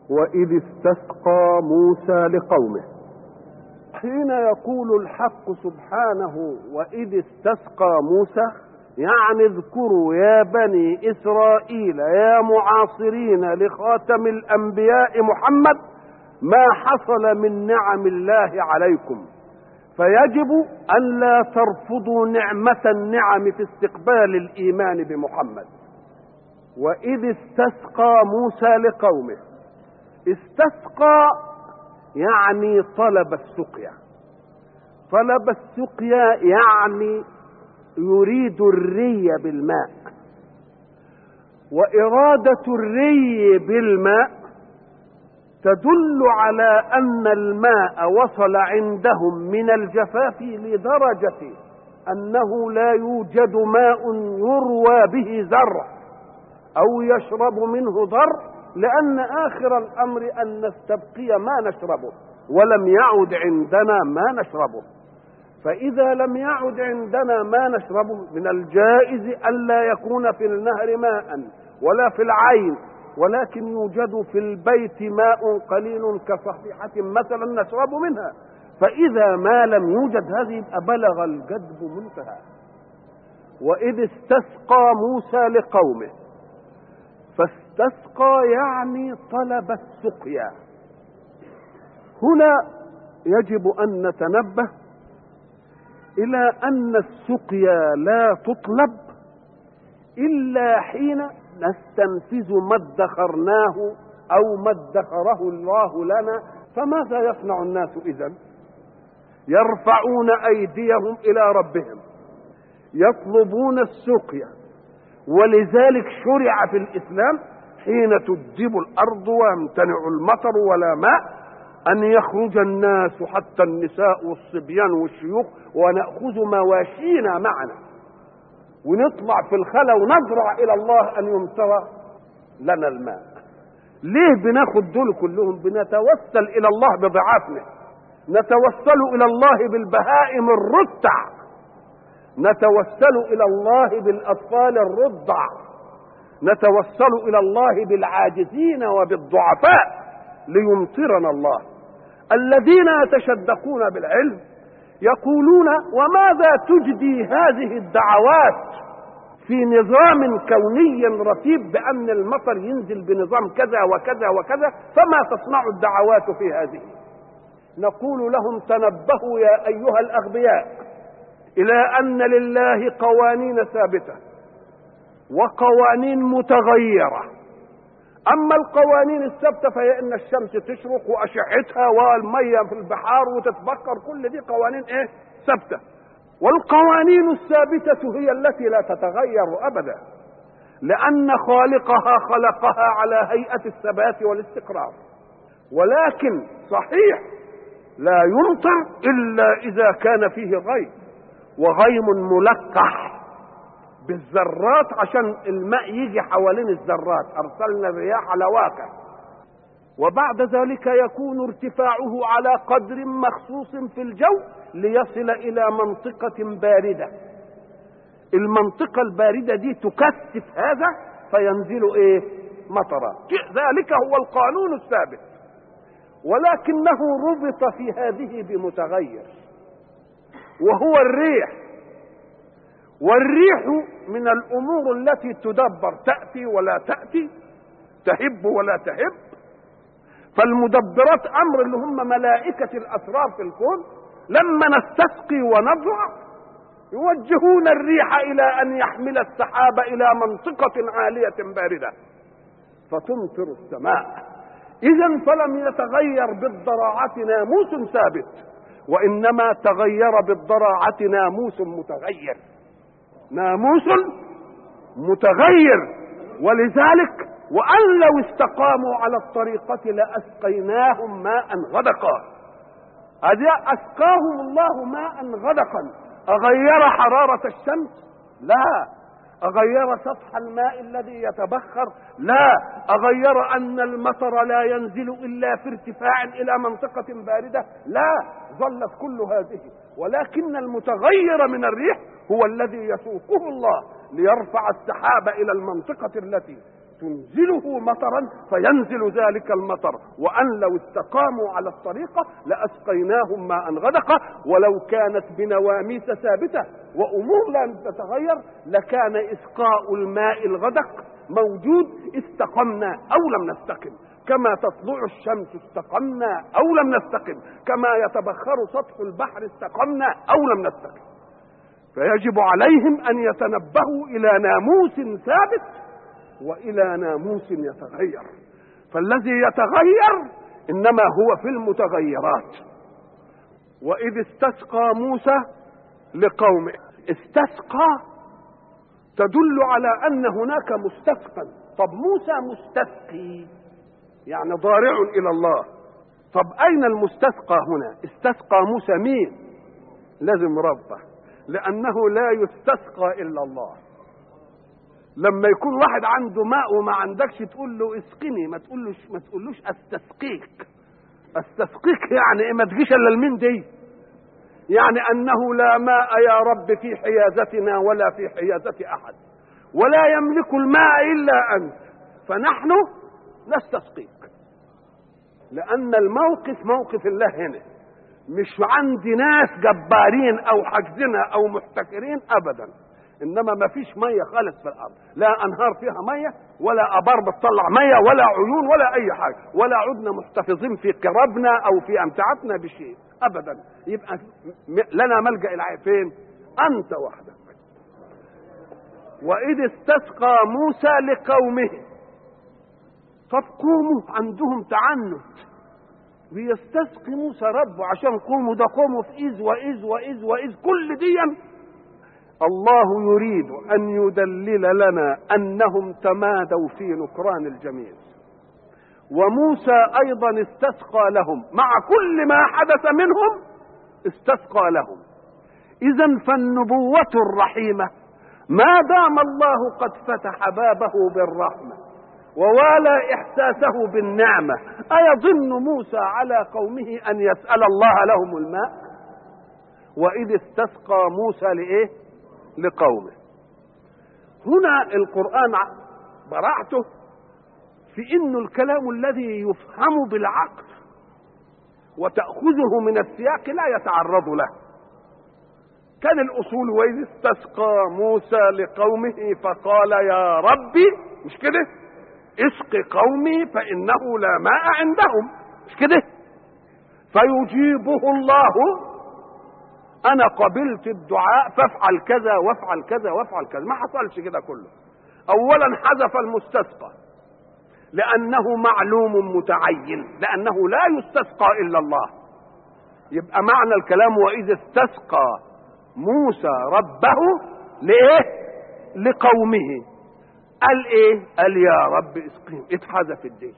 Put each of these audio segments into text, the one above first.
واذ استسقى موسى لقومه حين يقول الحق سبحانه واذ استسقى موسى يعني اذكروا يا بني اسرائيل يا معاصرين لخاتم الانبياء محمد ما حصل من نعم الله عليكم فيجب ان لا ترفضوا نعمه النعم في استقبال الايمان بمحمد واذ استسقى موسى لقومه استسقى يعني طلب السقيا طلب السقيا يعني يريد الري بالماء واراده الري بالماء تدل على ان الماء وصل عندهم من الجفاف لدرجه انه لا يوجد ماء يروى به زرع او يشرب منه ضر لان اخر الامر ان نستبقي ما نشربه ولم يعد عندنا ما نشربه فاذا لم يعد عندنا ما نشربه من الجائز الا يكون في النهر ماء ولا في العين ولكن يوجد في البيت ماء قليل كصحيحة مثلا نشرب منها فإذا ما لم يوجد هذه يبقى بلغ الجدب منتهى وإذ استسقى موسى لقومه فاستسقى يعني طلب السقيا هنا يجب أن نتنبه إلى أن السقيا لا تطلب إلا حين نستنفذ ما ادخرناه او ما ادخره الله لنا فماذا يصنع الناس اذا يرفعون ايديهم الى ربهم يطلبون السقيا ولذلك شرع في الاسلام حين تدب الارض ويمتنع المطر ولا ماء ان يخرج الناس حتى النساء والصبيان والشيوخ وناخذ مواشينا معنا ونطلع في الخلا ونضرع الى الله ان يمطر لنا الماء ليه بناخد دول كلهم بنتوسل الى الله بضعافنا نتوسل الى الله بالبهائم الرتع نتوسل الى الله بالاطفال الرضع نتوسل الى الله بالعاجزين وبالضعفاء ليمطرنا الله الذين يتشدقون بالعلم يقولون وماذا تجدي هذه الدعوات في نظام كوني رتيب بأن المطر ينزل بنظام كذا وكذا وكذا فما تصنع الدعوات في هذه نقول لهم تنبهوا يا أيها الأغبياء إلى أن لله قوانين ثابتة وقوانين متغيرة أما القوانين الثابتة فهي إن الشمس تشرق وأشعتها والمية في البحار وتتبخر كل دي قوانين إيه؟ ثابتة والقوانين الثابتة هي التي لا تتغير أبدا لأن خالقها خلقها على هيئة الثبات والاستقرار ولكن صحيح لا يمطر إلا إذا كان فيه غيم وغيم ملقح بالذرات عشان الماء يجي حوالين الذرات أرسلنا الرياح لواقع وبعد ذلك يكون ارتفاعه على قدر مخصوص في الجو ليصل الى منطقة باردة المنطقة الباردة دي تكثف هذا فينزل ايه مطرا ذلك هو القانون الثابت ولكنه ربط في هذه بمتغير وهو الريح والريح من الامور التي تدبر تاتي ولا تاتي تهب ولا تهب فالمدبرات امر اللي هم ملائكه الاسرار في الكون لما نستسقي ونضرع يوجهون الريح الى ان يحمل السحاب الى منطقه عاليه بارده فتمطر السماء اذا فلم يتغير بالضراعه ناموس ثابت وانما تغير بالضراعه ناموس متغير ناموس متغير ولذلك وأن لو استقاموا على الطريقة لأسقيناهم ماء غدقا هذه أسقاهم الله ماء غدقا أغير حرارة الشمس لا أغير سطح الماء الذي يتبخر لا أغير أن المطر لا ينزل إلا في ارتفاع إلى منطقة باردة لا ظلت كل هذه ولكن المتغير من الريح هو الذي يسوقه الله ليرفع السحاب إلى المنطقة التي تنزله مطرا فينزل ذلك المطر وأن لو استقاموا على الطريقة لأسقيناهم ماء غدقا ولو كانت بنواميس ثابتة وأمور لا تتغير لكان إسقاء الماء الغدق موجود استقمنا أو لم نستقم كما تطلع الشمس استقمنا أو لم نستقم كما يتبخر سطح البحر استقمنا أو لم نستقم فيجب عليهم أن يتنبهوا إلى ناموس ثابت والى ناموس يتغير فالذي يتغير انما هو في المتغيرات واذ استسقى موسى لقومه استسقى تدل على ان هناك مستسقى طب موسى مستسقي يعني ضارع الى الله طب اين المستسقى هنا استسقى موسى مين لازم ربه لانه لا يستسقى الا الله لما يكون واحد عنده ماء وما عندكش تقول له اسقني ما تقولوش ما تقولوش استسقيك استسقيك يعني ايه ما تجيش الا المين دي يعني انه لا ماء يا رب في حيازتنا ولا في حيازة احد ولا يملك الماء الا انت فنحن نستسقيك لان الموقف موقف الله هنا مش عند ناس جبارين او حاجزنا او محتكرين ابدا انما ما فيش ميه خالص في الارض لا انهار فيها ميه ولا ابار بتطلع ميه ولا عيون ولا اي حاجه ولا عدنا محتفظين في قربنا او في امتعتنا بشيء ابدا يبقى لنا ملجا الى فين انت وحدك واذ استسقى موسى لقومه طب قوموا عندهم تعنت بيستسقي موسى ربه عشان قوموا ده قوموا في إذ وإذ وإذ وإذ كل دي الله يريد ان يدلل لنا انهم تمادوا في نكران الجميل وموسى ايضا استسقى لهم مع كل ما حدث منهم استسقى لهم اذا فالنبوه الرحيمه ما دام الله قد فتح بابه بالرحمه ووالى احساسه بالنعمه ايظن موسى على قومه ان يسال الله لهم الماء واذ استسقى موسى لايه لقومه هنا القرآن براعته في انه الكلام الذي يفهم بالعقل وتأخذه من السياق لا يتعرض له كان الأصول وإذ استسقى موسى لقومه فقال يا ربي مش كده اسق قومي فإنه لا ماء عندهم مش كده فيجيبه الله انا قبلت الدعاء فافعل كذا وافعل كذا وافعل كذا ما حصلش كده كله اولا حذف المستسقى لانه معلوم متعين لانه لا يستسقى الا الله يبقى معنى الكلام واذا استسقى موسى ربه لايه لقومه قال ايه قال يا رب اسقهم اتحذف الدين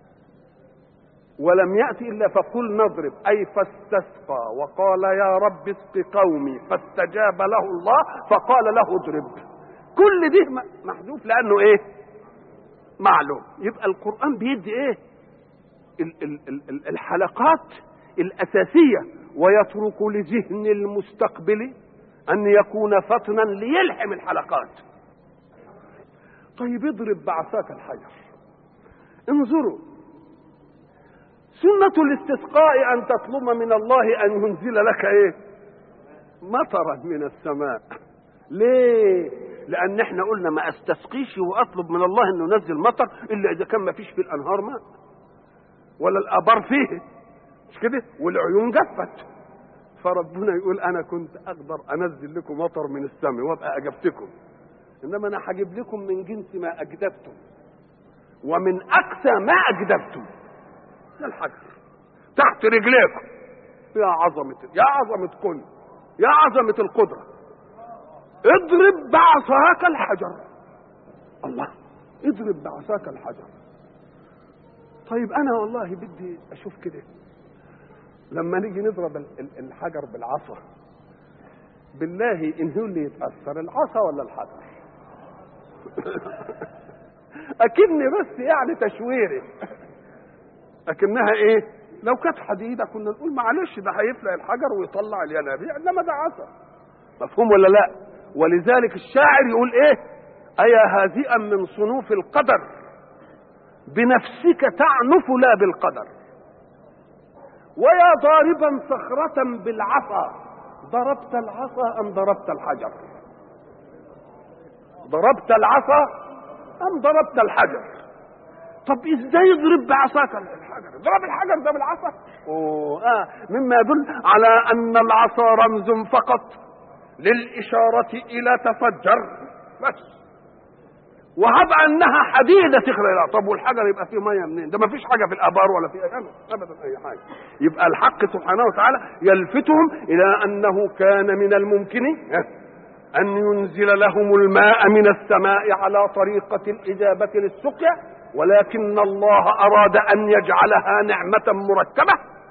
ولم يأتي إلا فقل نضرب أي فاستسقى وقال يا رب اسق قومي فاستجاب له الله فقال له اضرب كل دي محذوف لأنه إيه معلوم يبقى القرآن بيدي إيه ال ال ال الحلقات الأساسية ويترك لذهن المستقبل أن يكون فطنا ليلحم الحلقات طيب اضرب بعصاك الحجر انظروا سنة الاستسقاء أن تطلب من الله أن ينزل لك إيه؟ مطرا من السماء. ليه؟ لأن إحنا قلنا ما أستسقيش وأطلب من الله إنه ينزل مطر إلا إذا كان ما فيش في الأنهار ماء. ولا الآبار فيه. مش كده؟ والعيون جفت. فربنا يقول أنا كنت أقدر أنزل لكم مطر من السماء وأبقى أجبتكم. إنما أنا هجيب لكم من جنس ما أجدبتم. ومن أقسى ما أجدبتم. الحجر تحت رجليكم يا عظمة يا عظمة كل يا عظمة القدرة اضرب بعصاك الحجر الله اضرب بعصاك الحجر طيب انا والله بدي اشوف كده لما نيجي نضرب الحجر بالعصا بالله ان هو اللي يتاثر العصا ولا الحجر اكني بس يعني تشويري لكنها ايه لو كانت حديده كنا نقول معلش ده هيفلق الحجر ويطلع الينابيع انما ده عصا مفهوم ولا لا ولذلك الشاعر يقول ايه ايا هادئا من صنوف القدر بنفسك تعنف لا بالقدر ويا ضاربا صخرة بالعصا ضربت العصا أم ضربت الحجر ضربت العصا أم ضربت الحجر طب ازاي يضرب بعصاك الحجر ضرب الحجر ده بالعصا أوه آه مما يدل على أن العصا رمز فقط للإشارة إلى تفجر بس وهب انها حديده تخرج طب والحجر يبقى فيه ميه منين ده ما فيش حاجه في الابار ولا في ابدا ابدا اي حاجه يبقى الحق سبحانه وتعالى يلفتهم الى انه كان من الممكن ان ينزل لهم الماء من السماء على طريقه الاجابه للسقيا ولكن الله اراد ان يجعلها نعمه مركبه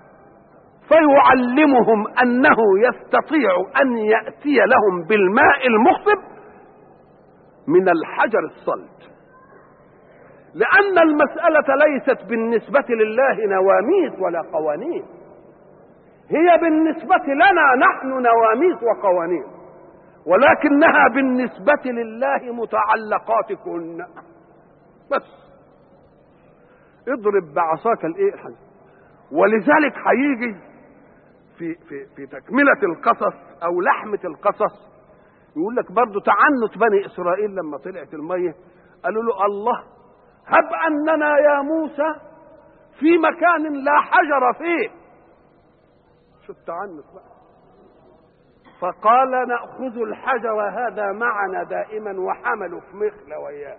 فيعلمهم انه يستطيع ان ياتي لهم بالماء المخصب من الحجر الصلد لأن المسألة ليست بالنسبة لله نواميس ولا قوانين هي بالنسبة لنا نحن نواميس وقوانين ولكنها بالنسبة لله متعلقات كن بس اضرب بعصاك الايه الحجر ولذلك هيجي في في في تكملة القصص أو لحمة القصص يقول لك برضه تعنت بني اسرائيل لما طلعت الميه قالوا له الله هب اننا يا موسى في مكان لا حجر فيه شو التعنت بقى فقال ناخذ الحجر هذا معنا دائما وحملوا في مخلة وياه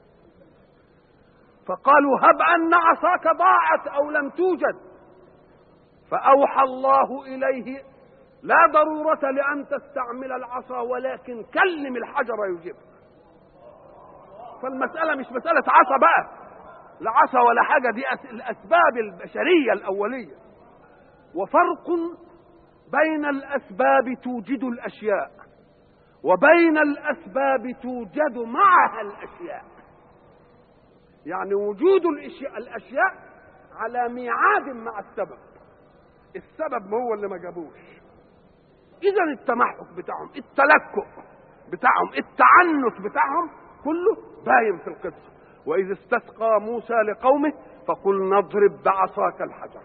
فقالوا هب ان عصاك ضاعت او لم توجد فاوحى الله اليه لا ضرورة لأن تستعمل العصا ولكن كلم الحجر يجيبك فالمسألة مش مسألة عصا بقى لا عصا ولا حاجة دي الأسباب البشرية الأولية وفرق بين الأسباب توجد الأشياء وبين الأسباب توجد معها الأشياء يعني وجود الأشياء, الأشياء على ميعاد مع السبب السبب هو اللي ما جابوش اذا التمحك بتاعهم التلكؤ بتاعهم التعنت بتاعهم كله باين في القصه واذ استسقى موسى لقومه فقل نضرب بعصاك الحجر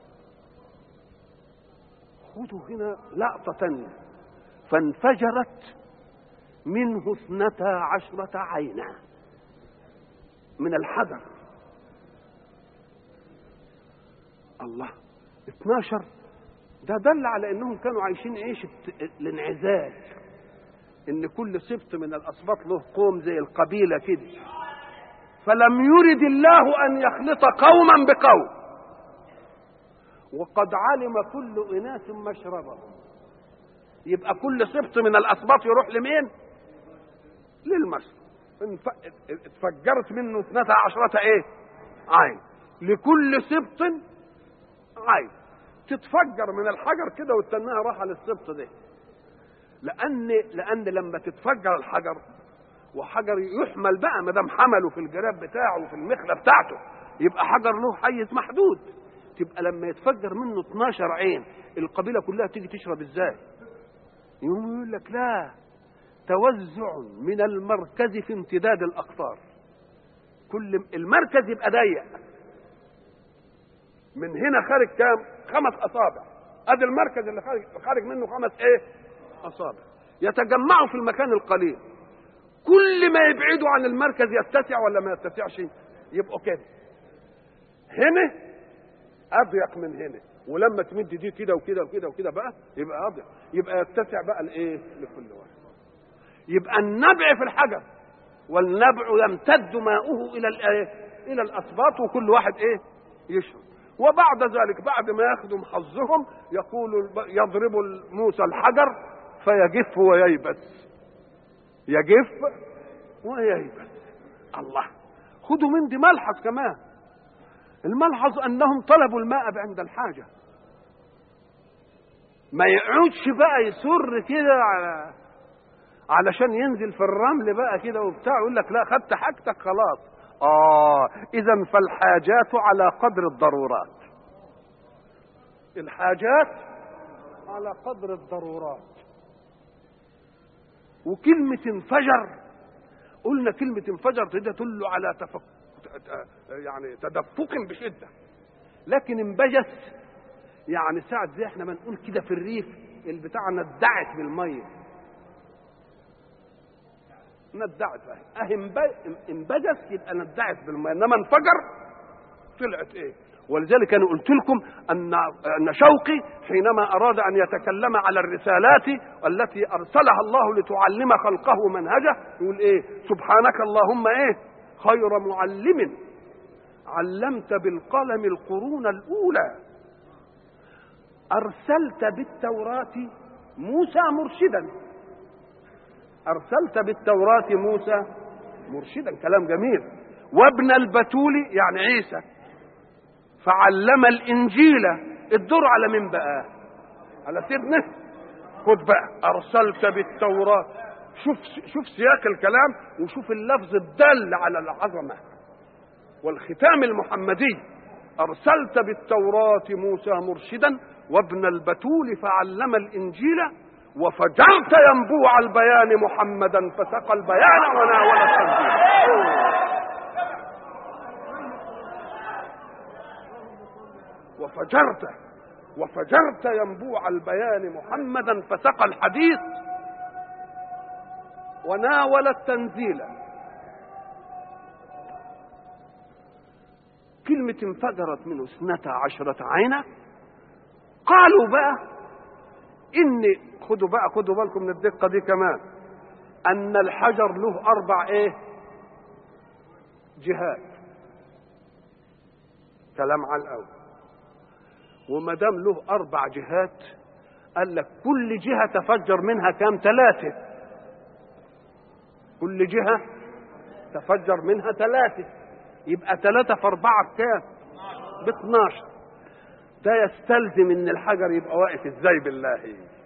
خذوا هنا لقطه تانية فانفجرت منه اثنتا عشرة عينا من الحجر الله 12 ده دل على انهم كانوا عايشين عيشه الانعزال ان كل سبط من الاسباط له قوم زي القبيله كده فلم يرد الله ان يخلط قوما بقوم وقد علم كل اناس مشربهم يبقى كل سبط من الاسباط يروح لمين للمشرب اتفجرت منه اثنتا عشرة ايه عين لكل سبط عين تتفجر من الحجر كده وتنها راحه للسبط ده لان لان لما تتفجر الحجر وحجر يحمل بقى ما دام حمله في الجراب بتاعه وفي المخله بتاعته يبقى حجر له حيز محدود تبقى لما يتفجر منه 12 عين القبيله كلها تيجي تشرب ازاي يقوم يقول لك لا توزع من المركز في امتداد الاقطار كل المركز يبقى ضيق من هنا خارج كام خمس اصابع ادي المركز اللي خارج خارج منه خمس ايه اصابع يتجمعوا في المكان القليل كل ما يبعدوا عن المركز يتسع ولا ما يتسعش يبقوا كده هنا اضيق من هنا ولما تمد دي كده وكده وكده وكده بقى يبقى اضيق يبقى يتسع بقى الايه لكل واحد يبقى النبع في الحجر والنبع يمتد ماؤه الى الايه الى الاسباط وكل واحد ايه يشرب وبعد ذلك بعد ما ياخذوا حظهم يقول يضرب موسى الحجر فيجف وييبس يجف وييبس الله خدوا من دي ملحظ كمان الملحظ انهم طلبوا الماء عند الحاجه ما يقعدش بقى يسر كده على علشان ينزل في الرمل بقى كده وبتاع يقول لك لا خدت حاجتك خلاص اه اذا فالحاجات على قدر الضرورات الحاجات على قدر الضرورات وكلمة انفجر قلنا كلمة انفجر تدل على يعني تدفق بشده لكن انبجس يعني ساعة زي احنا ما نقول كده في الريف البتاع ندعت بالميه ندعت اهي انبجس يبقى ندعت بالميه انما انفجر طلعت ايه ولذلك انا قلت لكم ان ان شوقي حينما اراد ان يتكلم على الرسالات التي ارسلها الله لتعلم خلقه منهجه يقول ايه سبحانك اللهم ايه خير معلم علمت بالقلم القرون الاولى ارسلت بالتوراه موسى مرشدا ارسلت بالتوراه موسى مرشدا كلام جميل وابن البتول يعني عيسى فعلم الانجيل الدور على مين بقى على سيدنا خد بقى ارسلت بالتوراه شوف شوف سياق الكلام وشوف اللفظ الدال على العظمه والختام المحمدي ارسلت بالتوراه موسى مرشدا وابن البتول فعلم الانجيل وفجرت ينبوع البيان محمدا فسقى البيان وناول التنزيل وفجرت وفجرت ينبوع البيان محمدا فسقى الحديث وناول التنزيل كلمة انفجرت منه اثنتا عشرة عينا قالوا بقى إن خدوا بقى خدوا بالكم من الدقة دي كمان أن الحجر له أربع إيه؟ جهات كلام على الأول وما دام له اربع جهات قال لك كل جهه تفجر منها كام ثلاثه كل جهه تفجر منها ثلاثه يبقى ثلاثه في اربعه بكام ب 12 ده يستلزم ان الحجر يبقى واقف ازاي بالله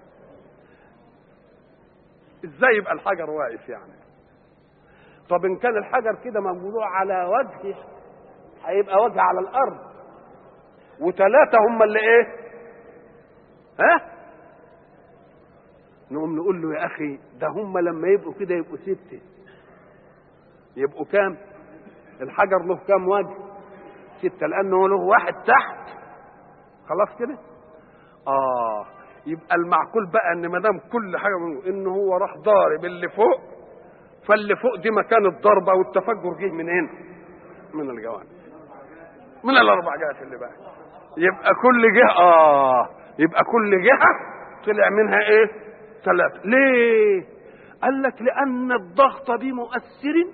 ازاي يبقى الحجر واقف يعني طب ان كان الحجر كده موضوع على وجهه هيبقى وجه على الارض وثلاثة هم اللي ايه ها نقوم نقول له يا اخي ده هم لما يبقوا كده يبقوا ستة يبقوا كام الحجر له كام وجه ستة لانه له واحد تحت خلاص كده اه يبقى المعقول بقى ان ما دام كل حاجه منه ان هو راح ضارب اللي فوق فاللي فوق دي مكان الضربه والتفجر جه منين؟ من الجوانب من الاربع جهات اللي بقى يبقى كل جهه اه يبقى كل جهه طلع منها ايه؟ ثلاثه ليه؟ قال لك لان الضغط بمؤثر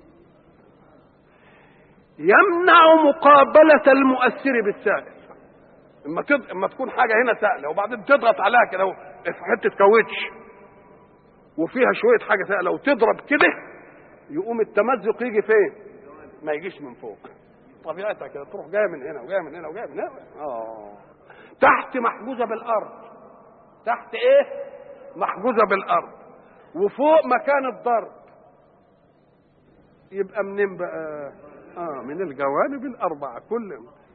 يمنع مقابله المؤثر بالسائل اما تض... اما تكون حاجه هنا سائله وبعدين تضغط عليها كده في حته كاوتش وفيها شويه حاجه سائله وتضرب كده يقوم التمزق يجي فين؟ ما يجيش من فوق طبيعتها كده تروح جايه من هنا وجايه من هنا وجايه من هنا اه تحت محجوزه بالارض تحت ايه؟ محجوزه بالارض وفوق مكان الضرب يبقى منين بقى؟ اه من الجوانب الاربعه كل